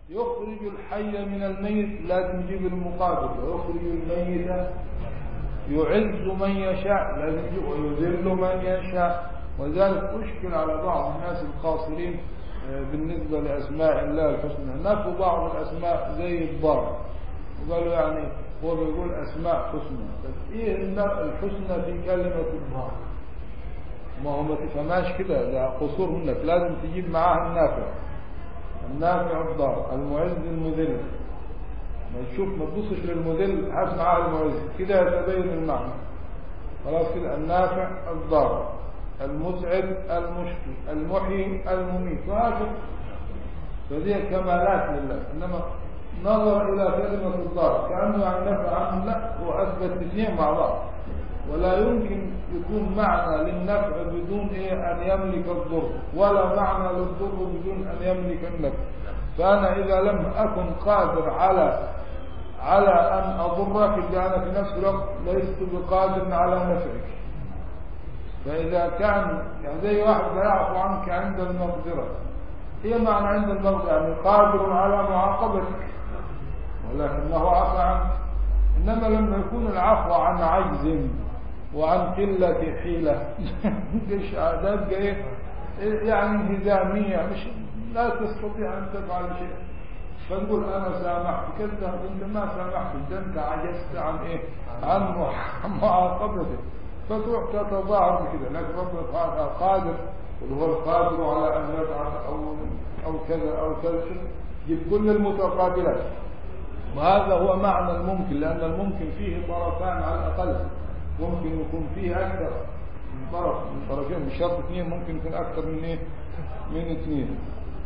يخرج الحي من الميت لازم يجيب المقابل ويخرج الميت يعز من يشاء لازم يجيب ويذل من يشاء وذلك أشكل على بعض الناس القاصرين آه، بالنسبة لأسماء الله الحسنى نفوا بعض الأسماء زي الضار وقالوا يعني هو بيقول أسماء حسنى بس إيه الحسنى في كلمة الضار ما هو ما تفهماش كده ده قصور هناك لازم تجيب معاها النافع النافع الضار المعز المذل ما تشوف ما تبصش للمذل حاس معاه المعز كده يتبين المعنى خلاص كده النافع الضار المسعد المشقي المحيي المميت وهكذا فدي كمالات لله انما نظر الى كلمه الضار كانه يعني نفع عنه لا هو اثبت الاثنين مع بعض ولا يمكن يكون معنى للنفع بدون إيه أن يملك الضر ولا معنى للضر بدون أن يملك النفع فأنا إذا لم أكن قادر على على أن أضرك إذا أنا في نفس الوقت لست بقادر على نفعك فإذا كان يعني زي واحد لا يعفو عنك عند المقدرة هي معنى عند المقدرة يعني قادر على معاقبتك ولكنه عفى عنك إنما لما يكون العفو عن عجز وعن قلة حيلة ايش ده ايه يعني انهزامية مش لا تستطيع ان تفعل شيء فتقول انا سامحتك انت انت ما سامحت انت عجزت عن ايه عن معاقبتك فتروح تتظاهر بكده لكن ربنا قادر وهو القادر على ان يفعل او او كذا او كذا جيب كل المتقابلات وهذا هو معنى الممكن لان الممكن فيه طرفان على الاقل ممكن يكون فيه أكثر من طرف من طرفين مش شرط اثنين ممكن يكون أكثر من إيه؟ من اثنين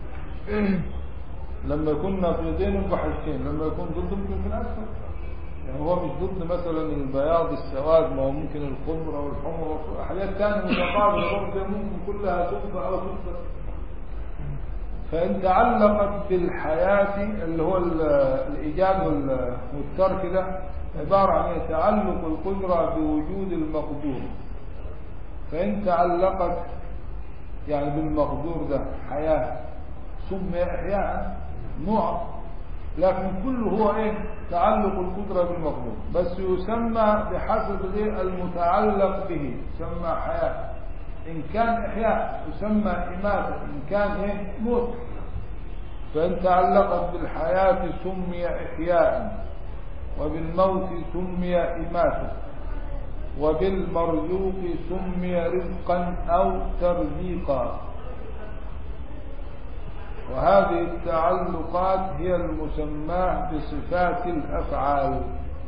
لما يكون نقيضين يبقى حاجتين لما يكون ضد ممكن يكون أكثر يعني هو مش ضد مثلا البياض السواد ما هو ممكن الخضر أو الحمر حاجات ثانية متقابلة برضه ممكن كلها تبقى أو تبقى فإن تعلقت بالحياة اللي هو الإيجاد والترك ده عبارة عن تعلق القدرة بوجود المقدور فإن تعلقت يعني بالمقدور ده حياة سمي إحياء نوع لكن كله هو إيه تعلق القدرة بالمقدور بس يسمى بحسب إيه المتعلق به يسمى حياة إن كان إحياء يسمى إماتة إن كان إيه موت فإن تعلقت بالحياة سمي إحياء وبالموت سمي إماتة وبالمرزوق سمي رزقا أو ترزيقا وهذه التعلقات هي المسماة بصفات الأفعال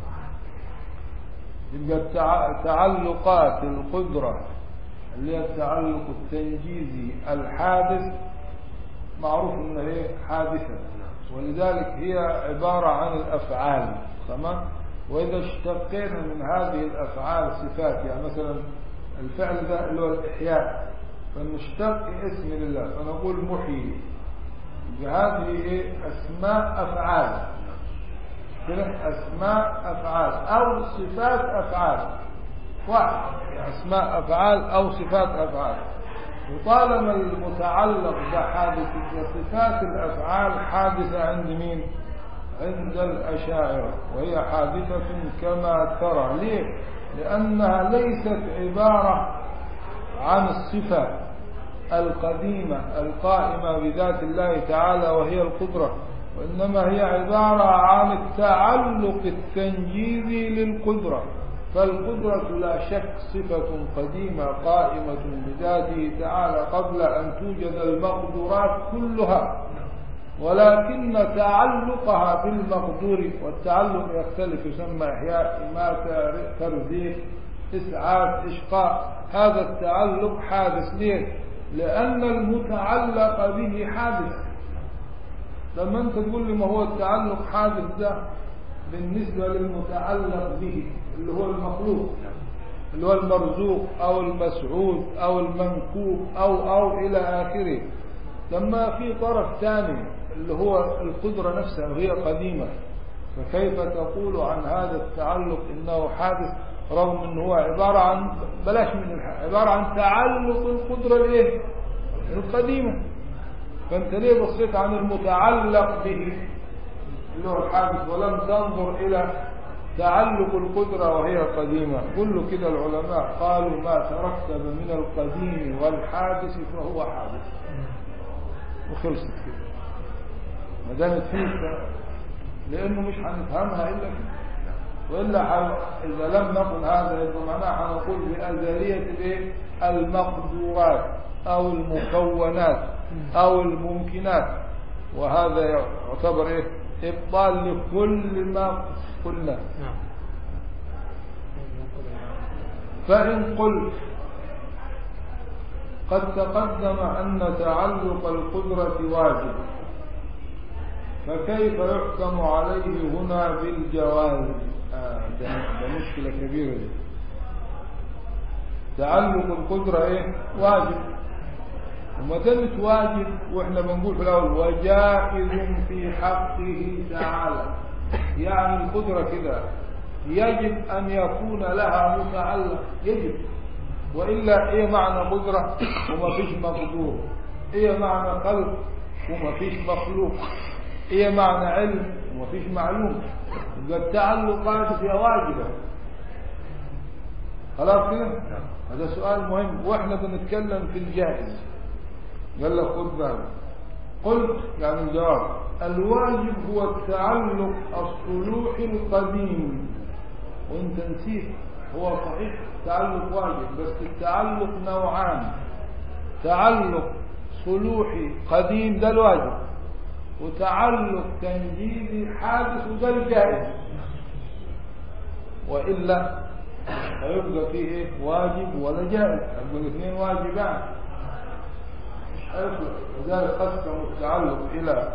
يبقى تعلقات القدرة اللي هي التعلق التنجيزي الحادث معروف انه ايه حادثة ولذلك هي عبارة عن الأفعال تمام وإذا اشتقينا من هذه الأفعال صفات يعني مثلا الفعل ده اللي هو الإحياء فنشتق اسم لله فنقول محيي بهذه إيه أسماء أفعال كده أسماء أفعال أو صفات أفعال واحد أسماء أفعال أو صفات أفعال وطالما المتعلق بحادث صفات الأفعال حادثة عند مين عند الأشاعرة وهي حادثة كما ترى ليه لأنها ليست عبارة عن الصفة القديمة القائمة بذات الله تعالى وهي القدرة وإنما هي عبارة عن التعلق التنجيزي للقدرة فالقدرة لا شك صفة قديمة قائمة بذاته تعالى قبل أن توجد المقدورات كلها ولكن تعلقها بالمقدور والتعلق يختلف يسمى إحياء إماتة ترزيق إسعاف إشقاء هذا التعلق حادث ليه؟ لأن المتعلق به حادث لما أنت تقول لي ما هو التعلق حادث ده بالنسبة للمتعلق به اللي هو المخلوق اللي هو المرزوق أو المسعود أو المنكوب أو أو إلى آخره لما في طرف ثاني اللي هو القدرة نفسها وهي قديمة فكيف تقول عن هذا التعلق انه حادث رغم انه هو عبارة عن بلاش من الحق عبارة عن تعلق القدرة الايه القديمة فانت ليه بصيت عن المتعلق به اللي هو الحادث ولم تنظر الى تعلق القدرة وهي قديمة كل كده العلماء قالوا ما تركب من القديم والحادث فهو حادث وخلصت كده ما دامت فيه لانه مش هنفهمها الا كده والا ح- اذا لم نقل هذا يبقى معناها هنقول بازليه الايه المقدورات او المكونات او الممكنات وهذا يعتبر ايه ابطال لكل ما قلنا نعم فإن قلت قد تقدم أن تعلق القدرة واجب فكيف يحكم عليه هنا بالجواز آه ده, ده مشكلة كبيرة دي تعلق القدرة ايه واجب وما دامت واجب واحنا بنقول في الاول وجائز في حقه تعالى يعني القدرة كده يجب ان يكون لها متعلق يجب والا ايه معنى قدرة وما فيش مقدور ايه معنى خلق وما فيش مخلوق ايه معنى علم وما فيش معلوم يبقى التعلقات هي واجبة خلاص كده هذا سؤال مهم واحنا بنتكلم في الجائز قال لك خد بالك قلت يعني الجواب الواجب هو التعلق الصلوحي القديم وانت نسيت هو صحيح تعلق واجب بس التعلق نوعان تعلق صلوحي قديم ده الواجب وتعلق تنجيزي حادث وده الجائز والا هيبقى فيه ايه واجب ولا جائز يبقى الاثنين واجبان وذلك قسم التعلق إلى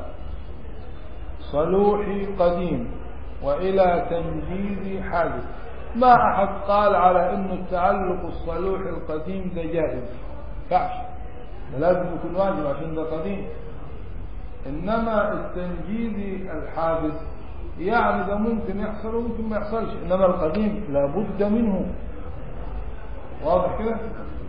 صلوح قديم وإلى تنجيز حادث ما أحد قال على أن التعلق الصلوح القديم ده جائز فعش لازم يكون واجب عشان ده قديم إنما التنجيز الحادث يعني ده ممكن يحصل وممكن ما يحصلش إنما القديم لابد منه واضح كده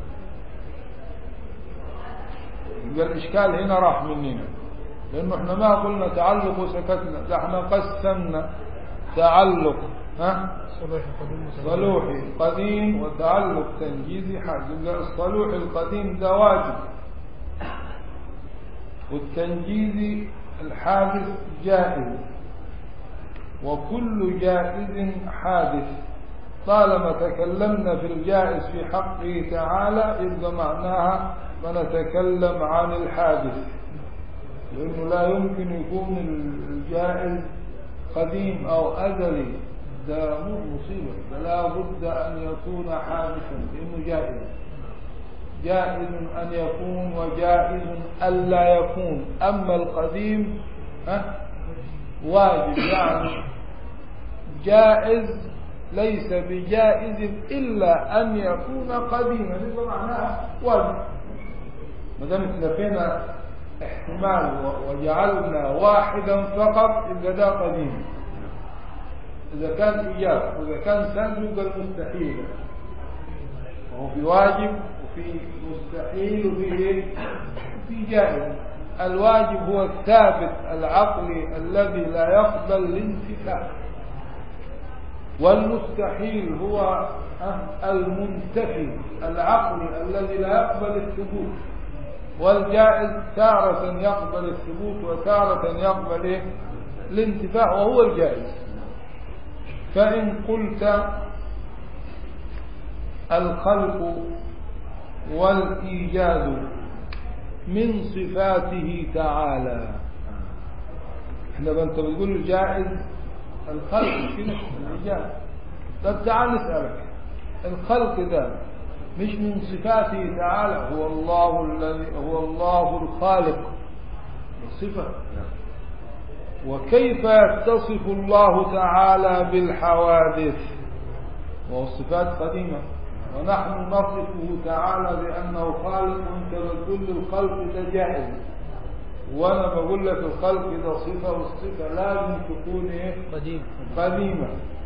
يبقى الإشكال هنا راح مننا لأنه احنا ما قلنا تعلق وسكتنا ده احنا قسمنا تعلق ها صلوح القديم وصلوح صلوحي قديم وتعلق تنجيزي حاجز يبقى الصلوح القديم ده واجب والتنجيزي الحادث جائز وكل جائز حادث طالما تكلمنا في الجائز في حقه تعالى يبقى معناها فنتكلم عن الحادث لأنه لا يمكن يكون الجائز قديم أو أزلي ده مو مصيبة ده لا بد أن يكون حادثا لأنه جائز جائز أن يكون وجائز ألا يكون أما القديم ها واجب يعني جائز ليس بجائز إلا أن يكون قديما هذا معناها واجب ما دام اتلفينا احتمال وجعلنا واحدا فقط يبقى ده قديم إذا كان إيجاب وإذا كان سلب يبقى المستحيل وهو في واجب وفي مستحيل وفي إيه؟ في جائز الواجب هو الثابت العقلي الذي لا يقبل الانتفاع والمستحيل هو المنتفي العقلي الذي لا يقبل الثبوت والجائز تارة يقبل الثبوت وتارة يقبل إيه؟ الانتفاع وهو الجائز فإن قلت الخلق والإيجاد من صفاته تعالى احنا انت بتقول الجائز الخلق كده الإيجاد طب تعال نسألك الخلق ده مش من صفاته تعالى هو الله الذي هو الله الخالق صفة وكيف يتصف الله تعالى بالحوادث وهو الصفات قديمة ونحن نصفه تعالى بأنه خالق وانت بتقول الخلق ده جائز وانا بقول لك الخلق ده صفة والصفة لازم تكون ايه قديم قديمة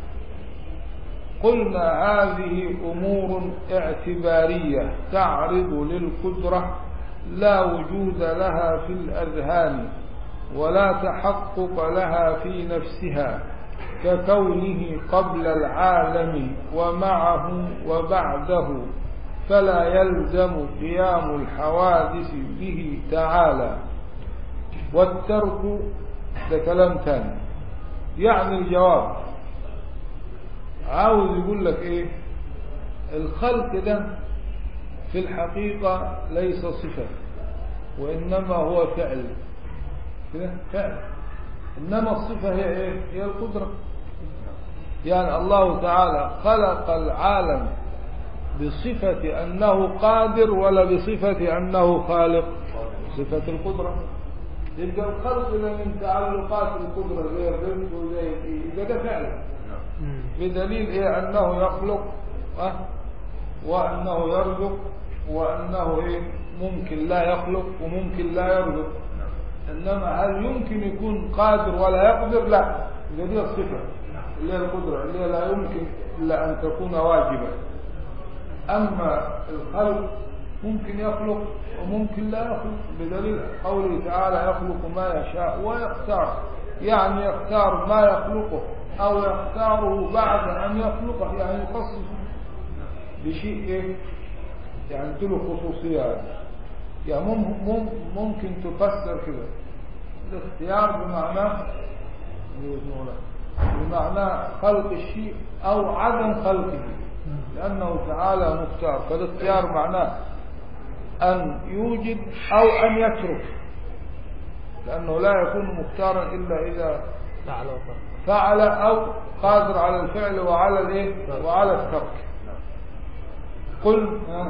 قلنا هذه أمور اعتبارية تعرض للقدرة لا وجود لها في الأذهان ولا تحقق لها في نفسها ككونه قبل العالم ومعه وبعده فلا يلزم قيام الحوادث به تعالى والترك ده كلام تاني يعني الجواب عاوز يقول لك ايه الخلق ده في الحقيقة ليس صفة وإنما هو فعل كده فعل إنما الصفة هي إيه هي القدرة يعني الله تعالى خلق العالم بصفة أنه قادر ولا بصفة أنه خالق صفة القدرة يبقى الخلق ده من تعلقات القدرة زي الرزق وزي يبقى ده فعل بدليل إيه أنه يخلق أه وأنه يرزق وأنه إيه ممكن لا يخلق وممكن لا يرزق إنما هل يمكن يكون قادر ولا يقدر لا يبقى دي الصفة اللي هي القدرة اللي هي لا يمكن إلا أن تكون واجبة أما الخلق ممكن يخلق وممكن لا يخلق بدليل قوله تعالى يخلق ما يشاء ويختار يعني يختار ما يخلقه أو يختاره بعد أن يخلقه يعني يخصص بشيء إيه؟ يعني له خصوصيات يعني مم ممكن تفسر كده الاختيار بمعنى بمعنى خلق الشيء أو عدم خلقه لأنه تعالى مختار فالاختيار معناه أن يوجد أو أن يترك لأنه لا يكون مختارا إلا إذا فعل وترك فعل أو قادر على الفعل وعلى الإيه وعلى الترك قل آه.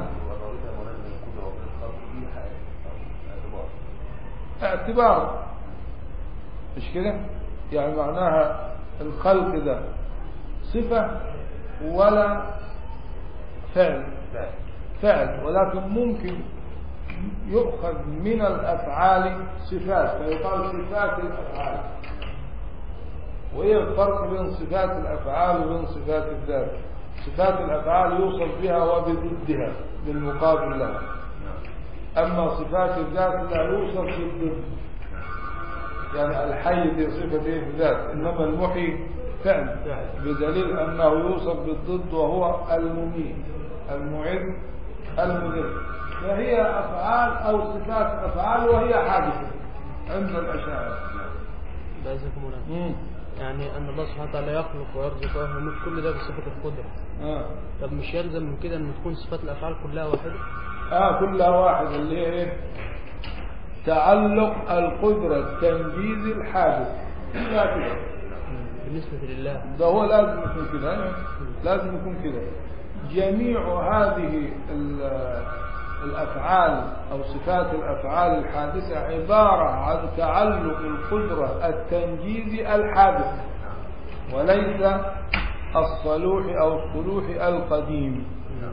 اعتبار مش كده يعني معناها الخلق ده صفة ولا فعل فعل ولكن ممكن يؤخذ من الأفعال صفات فيقال صفات الأفعال وهي الفرق بين صفات الأفعال وبين صفات الذات صفات الأفعال يوصف بها وبضدها بالمقابل لها أما صفات الذات لا يوصف بالضد يعني الحي دي صفة ايه ذات إنما المحيي فعل بدليل أنه يوصف بالضد وهو المميت المعد المذل فهي أفعال أو صفات أفعال وهي حادثة عند الأشاعرة بأذنكم مولانا يعني أن الله سبحانه وتعالى يخلق ويرزق ويملك كل ده بصفة القدرة آه. طب مش يلزم من كده أن تكون صفات الأفعال كلها واحدة؟ آه كلها واحد اللي هي إيه؟ تعلق القدرة التنجيز الحادث لا كده بالنسبة لله ده هو لازم يكون كده أيوة. لازم يكون كده جميع هذه الأفعال أو صفات الأفعال الحادثة عبارة عن تعلق القدرة التنجيز الحادث وليس الصلوح أو الصلوح القديم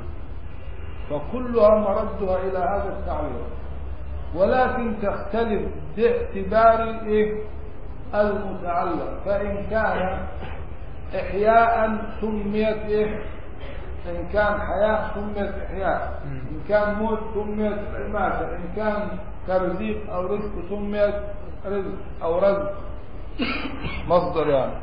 فكلها مردها إلى هذا التعليق ولكن تختلف باعتبار إيه المتعلق فإن كان إحياء سميت إيه إن كان حياة سميت إحياء إن كان موت سميت إماتة إن كان ترزيق أو رزق سميت رزق أو رزق مصدر يعني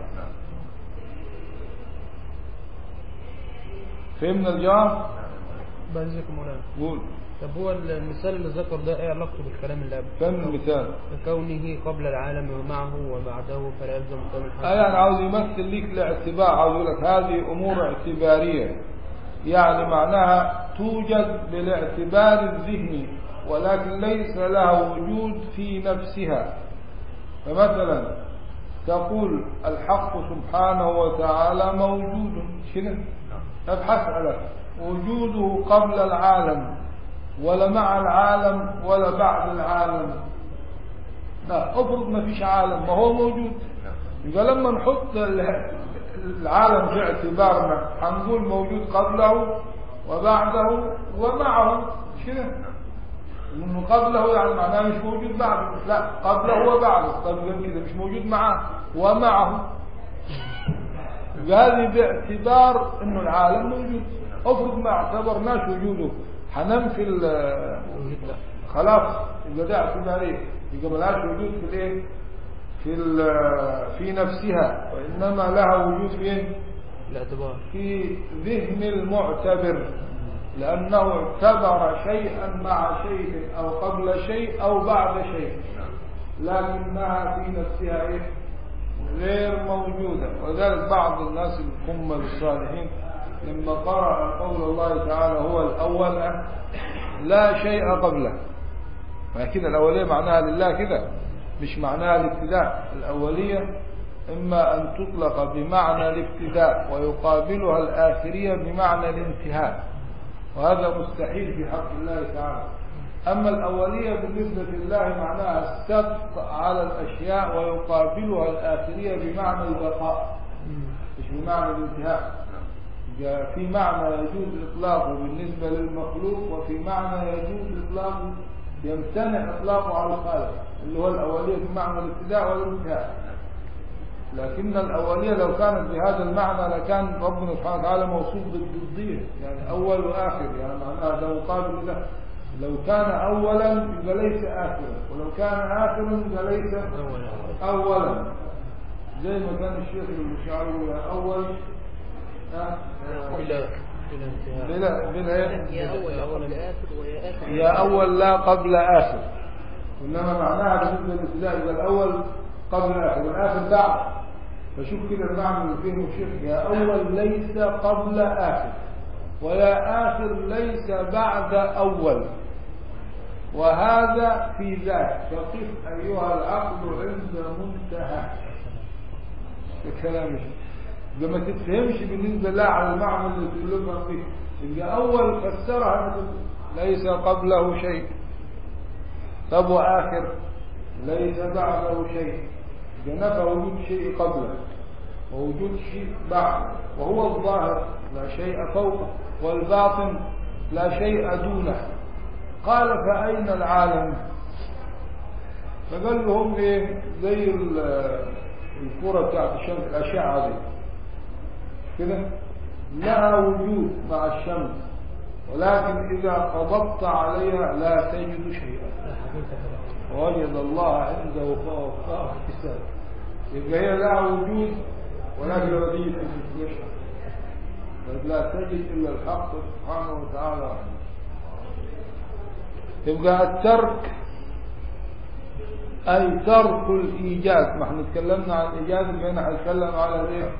فهمنا الجواب؟ بأذنكم مولانا قول طب هو المثال اللي ذكر ده ايه علاقته بالكلام اللي قبل كم المثال؟ كونه قبل العالم ومعه وبعده فلا يلزم قيام الحدث آه يعني عاوز يمثل لك الاعتبار عاوز يقول لك هذه امور اعتباريه يعني معناها توجد بالاعتبار الذهني ولكن ليس لها وجود في نفسها فمثلا تقول الحق سبحانه وتعالى موجود كده ابحث على وجوده قبل العالم ولا مع العالم ولا بعد العالم لا افرض ما فيش عالم ما هو موجود يبقى لما نحط العالم في اعتبارنا هنقول موجود قبله وبعده ومعه مش كده انه قبله يعني معناه مش موجود بعده لا قبله وبعده طب كده مش موجود معاه ومعه هذه باعتبار انه العالم موجود افرض ما اعتبرناش وجوده هننفي خلاص يبقى ده اعتباريه يبقى ملهاش وجود في الايه في ال- في نفسها وانما لها وجود فين الاعتبار في ذهن المعتبر لأنه اعتبر شيئا مع شيء أو قبل شيء أو بعد شيء لكنها في نفسها إيه؟ غير موجودة وذلك بعض الناس الكمل الصالحين لما قرأ قول الله تعالى هو الأول لا شيء قبله ما كده الأولية معناها لله كده مش معناها الابتداء الأولية إما أن تطلق بمعنى الابتداء ويقابلها الآخرية بمعنى الانتهاء وهذا مستحيل في حق الله تعالى أما الأولية بالنسبة لله معناها السبق على الأشياء ويقابلها الآخرية بمعنى البقاء مش بمعنى الانتهاء جاء في معنى يجوز إطلاقه بالنسبة للمخلوق وفي معنى يجوز إطلاقه يمتنع إطلاقه على الخالق اللي هو الأولية بمعنى الابتداء والانتهاء لكن الأولية لو كانت بهذا المعنى لكان ربنا سبحانه وتعالى موصوف بالضدية يعني أول وآخر يعني معناها ده مقابل له لو كان أولا يبقى ليس آخرا ولو كان آخرا يبقى ليس أولا زي ما كان الشيخ المشاعر يقول أول آه، بلا بلا انتهاء بلا بلا إيه؟ يا أول قبل آخر ويا آخر يا أول لا قبل آخر إنما معناها بالنسبة للابتداء يبقى الأول قبل الآخر والآخر بعد فشوف كده المعنى اللي فيه الشيخ يا أول ليس قبل آخر ويا آخر ليس بعد أول وهذا في ذاك فقف أيها العقل عند منتهى الكلام ده ما تتفهمش بالنسبة لها على المعنى اللي تقولها فيه يبقى أول فسرها مثل ليس قبله شيء طب وآخر ليس بعده شيء يبقى نفى وجود شيء قبله ووجود شيء بعده وهو الظاهر لا شيء فوقه والباطن لا شيء دونه قال فأين العالم فقال لهم ايه زي ال- الكرة بتاعت الشمس الأشعة دي كده لها وجود مع الشمس ولكن إذا قبضت عليها لا تجد شيئا ووجد الله عنده فوقاه حساب يبقى هي لها وجود ولكن لما تيجي تشوف لا تجد إلا الحق سبحانه وتعالى وحده يبقى الترك أي ترك الإيجاد ما احنا اتكلمنا عن الإيجاد اللي احنا هنتكلم على الايه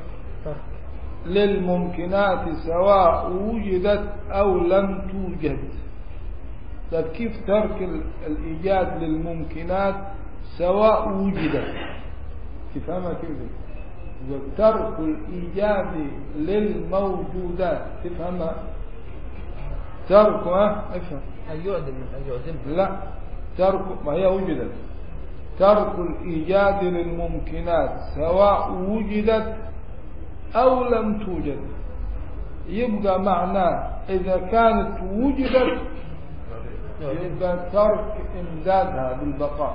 للممكنات سواء وجدت أو لم توجد طب كيف ترك ال- الإيجاد للممكنات سواء وجدت تفهمها كيف دي؟ يبقى ترك الإيجاد للموجودات تفهمها ترك ها افهم أن يعدم أن يعدم لا ترك ما هي وجدت ترك الإيجاد للممكنات سواء وجدت أو لم توجد يبقى معناه إذا كانت وجدت يبقى ترك إمدادها بالبقاء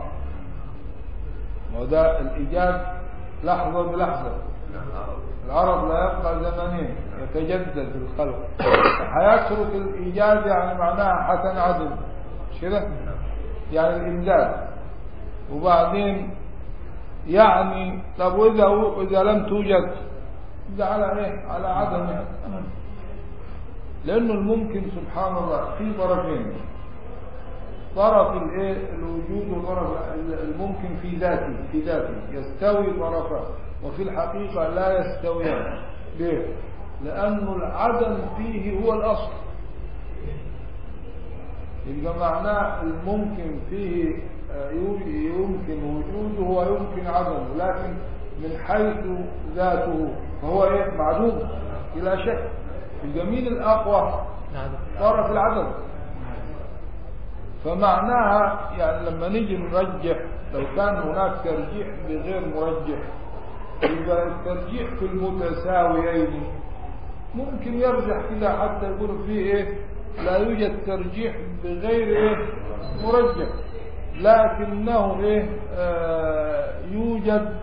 وده الإيجاد لحظة بلحظة العرب لا يبقى زمنين يتجدد الخلق هيترك الإيجاد يعني معناها حتنعدم مش كده؟ يعني الإمداد وبعدين يعني طب وإذا إذا لم توجد ده على إيه؟ على عدم لأنه الممكن سبحان الله في طرفين طرف الايه الوجود وطرف الممكن في ذاته في ذاته يستوي طرفان وفي الحقيقة لا يستويان ليه؟ لأنه العدم فيه هو الأصل يبقى معناه الممكن فيه آه، يمكن وجوده ويمكن عدمه لكن من حيث ذاته فهو ايه معدوم بلا شك يبقى مين الأقوى نعم طرف العدم فمعناها يعني لما نيجي نرجح لو كان هناك ترجيح بغير مرجح يبقى الترجيح في المتساويين ممكن يرجح كده حتى يكون فيه ايه لا يوجد ترجيح بغير ايه مرجح لكنه ايه آه يوجد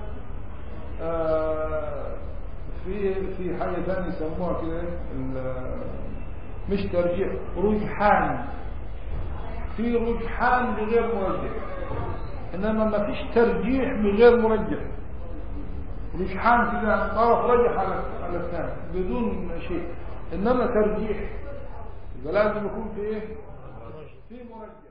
آه في في حاجه ثانيه يسموها كده إيه؟ ال- مش ترجيح رجحان في رجحان لغير مرجح انما ما فيش ترجيح بغير مرجح رجحان كده طرف رجح على على الثاني بدون شيء انما ترجيح يبقى لازم يكون في ايه في مرجح